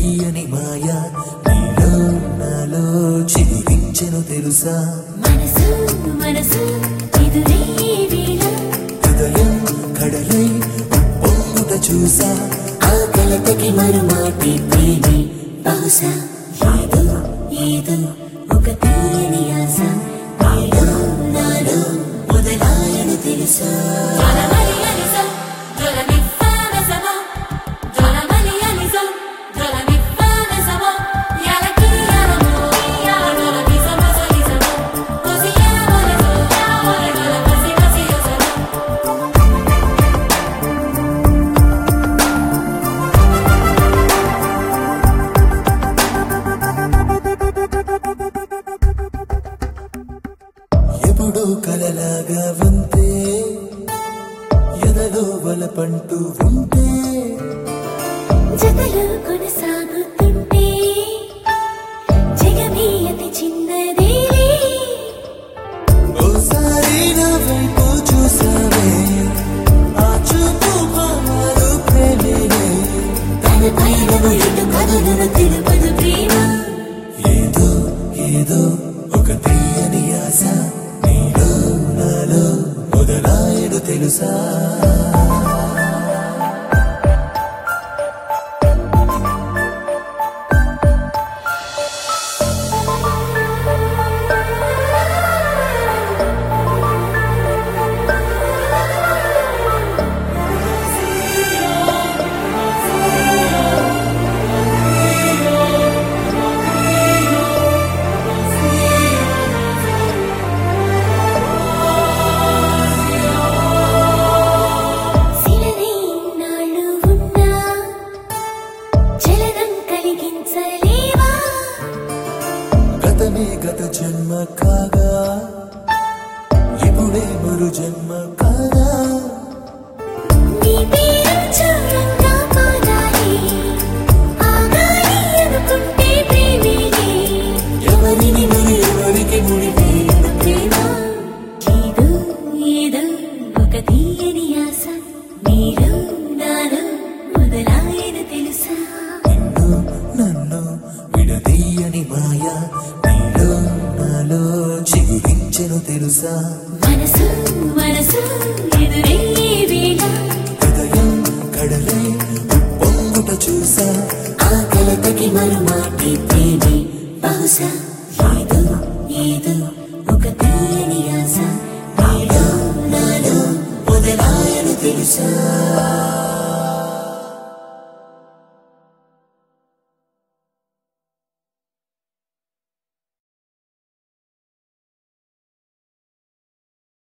విడదీయని మాయ నీలో నాలో చిగురించెను తెలుసా మనసు మనసు ఎదురే వేళ హృదయం కడలై పొంగుట చూసా ఆ కలతకి మరుమాటి ప్రేమి బహుశా ఏదో ఏదో ఒక తీయని ఆశ నీలో నాలో మొదలాయను తెలుసా ఎప్పుడూ కలలాగా ఉంటే ఎదలో వలపంటూ ఉంటే జతలు కొనసాగుతుంటే జగమే అతి చిన్నదేలే ఓసారి నా వైపు చూసావే ఆ చూపు మారు ప్రేమినే తన పైన ఎటు కదులును తెలుపదు ప్రేమ ఏదో ఏదో ఒక తీయని ఆశ నీలో నాలో మొదలాయడు తెలుసా శిలనే ఇన్నాళ్ళు ఉన్నా చలనం కలిగించలేవా గతమే గత జన్మ కాగా ఇప్పుడే మరు జన్మ కాగా నీ పేరు చూడంగా పాడాలి ఆగాలి అనుకుంటే ప్రేమిలే ఎవరిని మరి ఎవరికి ముడివేయను ప్రేమ ఏదో ఏదో ఒక తీయని ఆశ నీలో నాలో మొదలాయన తెలుసా నిన్ను నన్ను విడదీయని మాయ నీలో నాలో చిగురించెను తెలుసా మనసు మనసు ఎదురే వేళ హృదయం కడలై పొంగుట చూసా ఆ కలతకి మరుమాటి ప్రేమి బహుశా ఏదో ఏదో ఒక తీయని ఆశ నీలో నాలో మొదలాయను తెలుసా